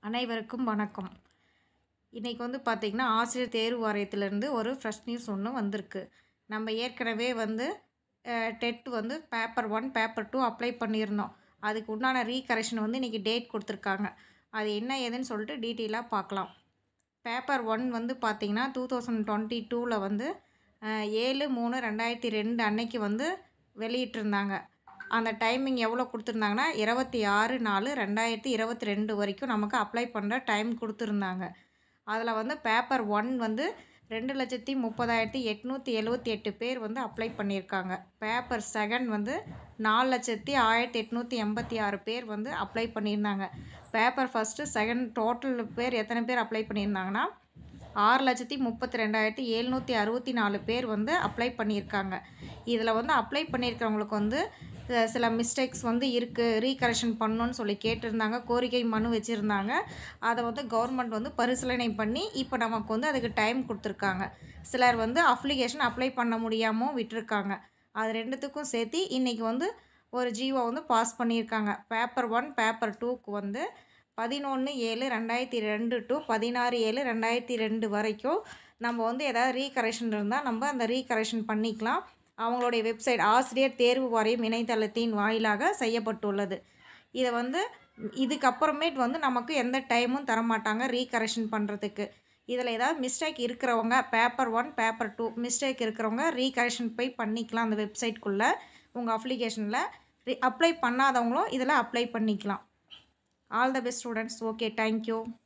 அனைவருக்கும் வணக்கம் இன்றைக்கி வந்து பார்த்திங்கன்னா ஆசிரியர் தேர்வு வாரியத்திலேருந்து ஒரு ஃப்ரெஷ் நியூஸ் ஒன்று வந்திருக்கு நம்ம ஏற்கனவே வந்து டெட் வந்து paper one paper two apply பண்ணியிருந்தோம் அதுக்கு உண்டான ரீகரெக்ஷன் வந்து இன்றைக்கி டேட் கொடுத்துருக்காங்க அது என்ன ஏதுன்னு சொல்லிட்டு டீட்டெயிலாக பார்க்கலாம் பேப்பர் ஒன் வந்து பார்த்திங்கன்னா டூ தௌசண்ட் டுவெண்ட்டி டூவில் வந்து அஹ், ஏழு மூணு ரெண்டாயிரத்தி ரெண்டு அன்னைக்கு வந்து வெளியிட்டிருந்தாங்க அந்த டைமிங் எவ்வளோ கொடுத்துருந்தாங்கன்னா இருபத்தி ஆறு நாலு ரெண்டாயிரத்தி இருபத்தி ரெண்டு வரைக்கும் நமக்கு அப்ளை பண்ணுற டைம் கொடுத்துருந்தாங்க அதில் வந்து பேப்பர் ஒன் வந்து ரெண்டு லட்சத்தி முப்பதாயிரத்தி எட்நூற்றி எழுவத்தி எட்டு பேர் வந்து அப்ளை பண்ணியிருக்காங்க பேப்பர் செகண்ட் வந்து நாலு லட்சத்தி ஆயிரத்தி எட்நூற்றி எண்பத்தி ஆறு பேர் வந்து அப்ளை பண்ணியிருந்தாங்க பேப்பர் ஃபஸ்ட்டு செகண்ட் டோட்டல் பேர் எத்தனை பேர் அப்ளை பண்ணியிருந்தாங்கன்னா ஆறு லட்சத்தி முப்பத்தி ரெண்டாயிரத்தி எழுநூற்றி அறுபத்தி நாலு பேர் வந்து அப்ளை பண்ணியிருக்காங்க இதில் வந்து அப்ளை பண்ணியிருக்கிறவங்களுக்கு வந்து அஹ், சில மிஸ்டேக்ஸ் வந்து இருக்குது ரீகரெக்ஷன் பண்ணணும்னு சொல்லி கேட்டிருந்தாங்க கோரிக்கை மனு வச்சுருந்தாங்க அதை வந்து கவர்மெண்ட் வந்து பரிசீலனை பண்ணி இப்போ நமக்கு வந்து அதுக்கு டைம் கொடுத்துருக்காங்க சிலர் வந்து அப்ளிகேஷன் அப்ளை பண்ண முடியாமல் விட்டுருக்காங்க அது ரெண்டுத்துக்கும் சேர்த்து இன்றைக்கி வந்து ஒரு ஜிஓ வந்து பாஸ் பண்ணியிருக்காங்க பேப்பர் ஒன் பேப்பர் டூக்கு வந்து பதினொன்று ஏழு ரெண்டாயிரத்தி ரெண்டு டு பதினாறு ஏழு ரெண்டாயிரத்தி ரெண்டு வரைக்கும் நம்ம வந்து ஏதாவது ரீகரெக்ஷன் இருந்தால் நம்ம அந்த ரீகரெக்ஷன் பண்ணிக்கலாம் அவங்களுடைய வெப்சைட் ஆசிரியர் தேர்வு வாரியம் இணையதளத்தின் வாயிலாக செய்யப்பட்டுள்ளது இதை வந்து இதுக்கப்புறமேட்டு வந்து நமக்கு எந்த டைமும் தரமாட்டாங்க ரீகரெக்ஷன் பண்ணுறதுக்கு இதில் ஏதாவது மிஸ்டேக் இருக்கிறவங்க paper one paper two mistake இருக்கிறவங்க ரீகரெக்ஷன் போய் பண்ணிக்கலாம் அந்த வெப்சைட்குள்ளே உங்கள் அப்ளிகேஷனில் ரீ அப்ளை பண்ணாதவங்களும் இதில் அப்ளை பண்ணிக்கலாம் all the best students okay thank you